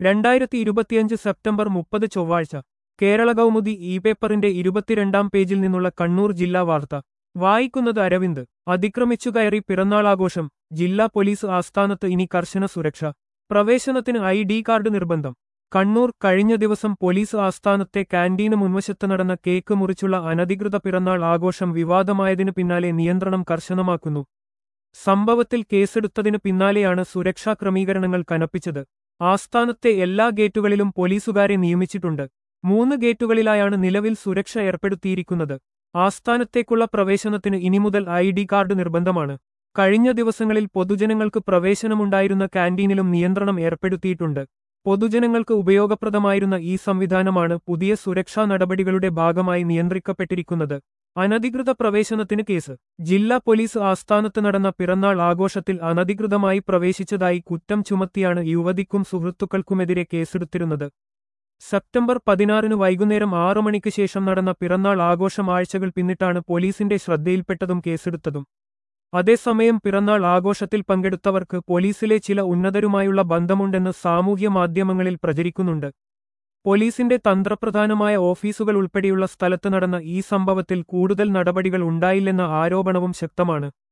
രണ്ടായിരത്തി ഇരുപത്തിയഞ്ച് സെപ്റ്റംബർ മുപ്പത് ചൊവ്വാഴ്ച കേരള കൗമുദി ഇ പേപ്പറിന്റെ ഇരുപത്തിരണ്ടാം പേജിൽ നിന്നുള്ള കണ്ണൂർ ജില്ലാ വാർത്ത വായിക്കുന്നത് അരവിന്ദ് അതിക്രമിച്ചു കയറി പിറന്നാളാഘോഷം ജില്ലാ പോലീസ് ആസ്ഥാനത്ത് ഇനി കർശന സുരക്ഷ പ്രവേശനത്തിന് ഐ ഡി കാർഡ് നിർബന്ധം കണ്ണൂർ കഴിഞ്ഞ ദിവസം പോലീസ് ആസ്ഥാനത്തെ കാന്റീന് മുൻവശത്ത് നടന്ന കേക്ക് മുറിച്ചുള്ള അനധികൃത പിറന്നാൾ ആഘോഷം വിവാദമായതിനു പിന്നാലെ നിയന്ത്രണം കർശനമാക്കുന്നു സംഭവത്തിൽ കേസെടുത്തതിനു പിന്നാലെയാണ് സുരക്ഷാ ക്രമീകരണങ്ങൾ കനപ്പിച്ചത് ആസ്ഥാനത്തെ എല്ലാ ഗേറ്റുകളിലും പോലീസുകാരെ നിയമിച്ചിട്ടുണ്ട് മൂന്ന് ഗേറ്റുകളിലായാണ് നിലവിൽ സുരക്ഷ ഏർപ്പെടുത്തിയിരിക്കുന്നത് ആസ്ഥാനത്തേക്കുള്ള പ്രവേശനത്തിന് ഇനി മുതൽ ഐ ഡി കാർഡ് നിർബന്ധമാണ് കഴിഞ്ഞ ദിവസങ്ങളിൽ പൊതുജനങ്ങൾക്ക് പ്രവേശനമുണ്ടായിരുന്ന കാന്റീനിലും നിയന്ത്രണം ഏർപ്പെടുത്തിയിട്ടുണ്ട് പൊതുജനങ്ങൾക്ക് ഉപയോഗപ്രദമായിരുന്ന ഈ സംവിധാനമാണ് പുതിയ സുരക്ഷാ നടപടികളുടെ ഭാഗമായി നിയന്ത്രിക്കപ്പെട്ടിരിക്കുന്നത് അനധികൃത പ്രവേശനത്തിന് കേസ് ജില്ലാ പോലീസ് ആസ്ഥാനത്ത് നടന്ന പിറന്നാൾ ആഘോഷത്തിൽ അനധികൃതമായി പ്രവേശിച്ചതായി കുറ്റം ചുമത്തിയാണ് യുവതിക്കും സുഹൃത്തുക്കൾക്കുമെതിരെ കേസെടുത്തിരുന്നത് സെപ്റ്റംബർ പതിനാറിന് വൈകുന്നേരം ആറു മണിക്ക് ശേഷം നടന്ന പിറന്നാൾ ആഘോഷം ആഴ്ചകൾ പിന്നിട്ടാണ് പോലീസിന്റെ ശ്രദ്ധയിൽപ്പെട്ടതും കേസെടുത്തതും അതേസമയം പിറന്നാൾ ആഘോഷത്തിൽ പങ്കെടുത്തവർക്ക് പോലീസിലെ ചില ഉന്നതരുമായുള്ള ബന്ധമുണ്ടെന്ന് സാമൂഹ്യ മാധ്യമങ്ങളിൽ പ്രചരിക്കുന്നുണ്ട് പോലീസിന്റെ തന്ത്രപ്രധാനമായ ഓഫീസുകൾ ഉൾപ്പെടെയുള്ള സ്ഥലത്ത് നടന്ന ഈ സംഭവത്തിൽ കൂടുതൽ നടപടികൾ ഉണ്ടായില്ലെന്ന ആരോപണവും ശക്തമാണ്